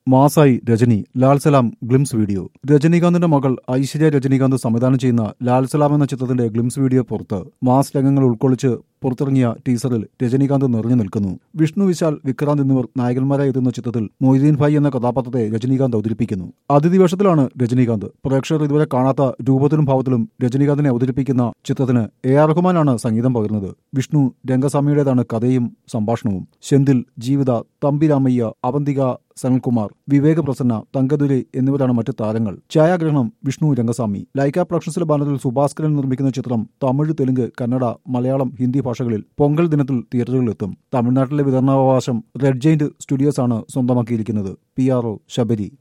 മാസായി Rajini Lal Salaam glimpse video രജനീകാന്തിന്റെ മകൾ ഐശ്വര്യ രജനീകാന്ത് സംവിധാനം ചെയ്യുന്ന ലാൽ സലാം എന്ന ചിത്രത്തിന്റെ ഗ്ലിംസ് വീഡിയോ പുറത്ത് മാസ് രംഗങ്ങൾ ഉൾക്കൊള്ളിച്ച് പുറത്തിറങ്ങിയ ടീസറിൽ രജനീകാന്ത് നിറഞ്ഞു നിൽക്കുന്നു വിഷ്ണു വിശാൽ വിക്രാന്ത് എന്നിവർ നായകന്മാരായി എത്തുന്ന ചിത്രത്തിൽ മൊയ്തീൻ ഭായ് എന്ന കഥാപാത്രത്തെ രജനീകാന്ത് അവതരിപ്പിക്കുന്നു അതിഥി വേഷത്തിലാണ് രജനീകാന്ത് പ്രേക്ഷകർ ഇതുവരെ കാണാത്ത രൂപത്തിലും ഭാവത്തിലും രജനീകാന്തിനെ അവതരിപ്പിക്കുന്ന ചിത്രത്തിന് എ ആർ റഹ്മാനാണ് സംഗീതം പകർന്നത് വിഷ്ണു രംഗസ്വാമിയുടേതാണ് കഥയും സംഭാഷണവും സെന്തിൽ ജീവിത തമ്പി രാമയ്യ അവന്തിക സനൽകുമാർ വിവേക പ്രസന്ന തങ്കദുരൈ എന്നിവരാണ് മറ്റ് താരങ്ങൾ ഛായാഗ്രഹണം വിഷ്ണു രംഗസ്വാമി ലൈക്ക പ്രൊഡക്ഷൻസിലെ ബാനറിൽ സുഭാസ്കരൻ നിർമ്മിക്കുന്ന ചിത്രം തമിഴ് തെലുങ്ക് കന്നഡ മലയാളം ഹിന്ദി ഭാഷകളിൽ പൊങ്കൽ ദിനത്തിൽ തിയേറ്ററുകളിലെത്തും തമിഴ്നാട്ടിലെ വിതരണാവകാശം റെഡ് ജെയിന്റ് സ്റ്റുഡിയോസ് ആണ് സ്വന്തമാക്കിയിരിക്കുന്നത് പി ആർ ഒ ശബരി